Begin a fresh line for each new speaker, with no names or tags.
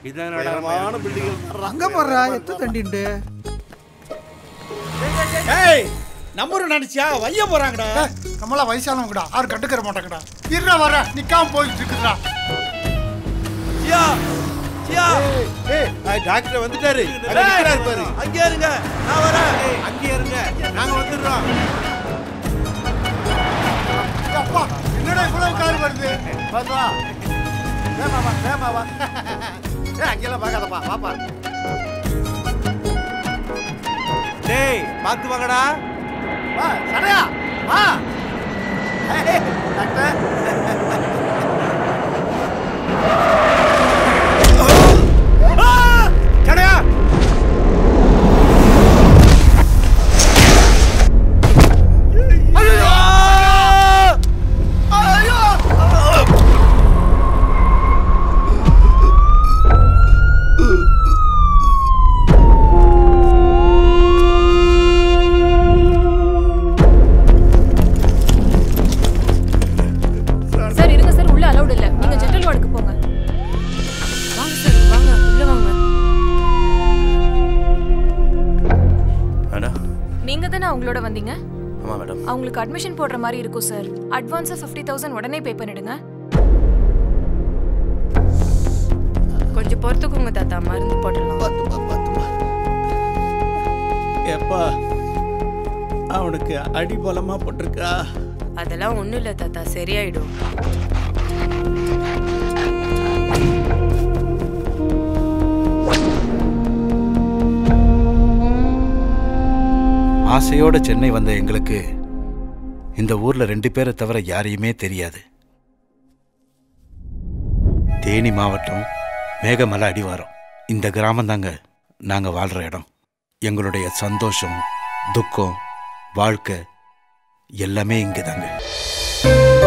உயரமான பில்டிங்
அங்க போடுறா எத்த தண்டின்ட்டு
ஏய் நம்பர் நினைச்சியா வைய போறாங்கடா
நம்மளாம் வயசானவங்கடா யாரும் கண்டுக்கிற மாட்டாங்கடா இருடா வர நிக்காம போயிட்டு இருக்குதுடா
சியா சியா ஏய் டாக்டர் வந்துட்டாரு அங்க நிக்கிறாரு பாரு அங்கே இருங்க நான் வரேன் அங்கே இருங்க நாங்க வந்துடுறோம்
அப்பா என்னடா இவ்வளவு கார் வருது
வந்து வா வேமா வா வேமா வா ஏய் அங்கெல்லாம் பார்க்காதப்பா வாப்பா டேய் பார்த்து வாங்கடா வா சடையா வா ஏய், டாக்டர் ஆ! சடையா ஐயோ! ஐயோ!
சார் இருங்க சார் உள்ள அலௌட் இல்ல நீங்க ஜெனரல் வார்டுக்கு போங்க வாங்க சார் வாங்க உள்ள வாங்க
மேடம்
நீங்க தானே அவங்களோட வந்தீங்க
ஆமாம் மேடம்
அவங்களுக்கு அட்மிஷன் போடுற மாதிரி இருக்கும் சார் அட்வான்ஸா ஃபிஃப்டி தௌசண்ட் உடனே பே பண்ணிடுங்க
கொஞ்சம் பொறுத்துக்குங்க தாத்தா மருந்து போட்டுடலாம்
பார்த்துப்பா பார்த்துப்பா
எப்பா அவனுக்கு அடி பலமா போட்டிருக்கா
அதெல்லாம் ஒண்ணும் இல்ல தாத்தா சரியாயிடும்
ஆசையோட சென்னை வந்த எங்களுக்கு இந்த ஊர்ல ரெண்டு பேரை தவிர யாரையுமே தெரியாது தேனி மாவட்டம் மேகமலை அடிவாரம் இந்த கிராமம் தாங்க நாங்க வாழ்ற இடம் எங்களுடைய சந்தோஷம் துக்கம் வாழ்க்கை எல்லாமே இங்கே தாங்க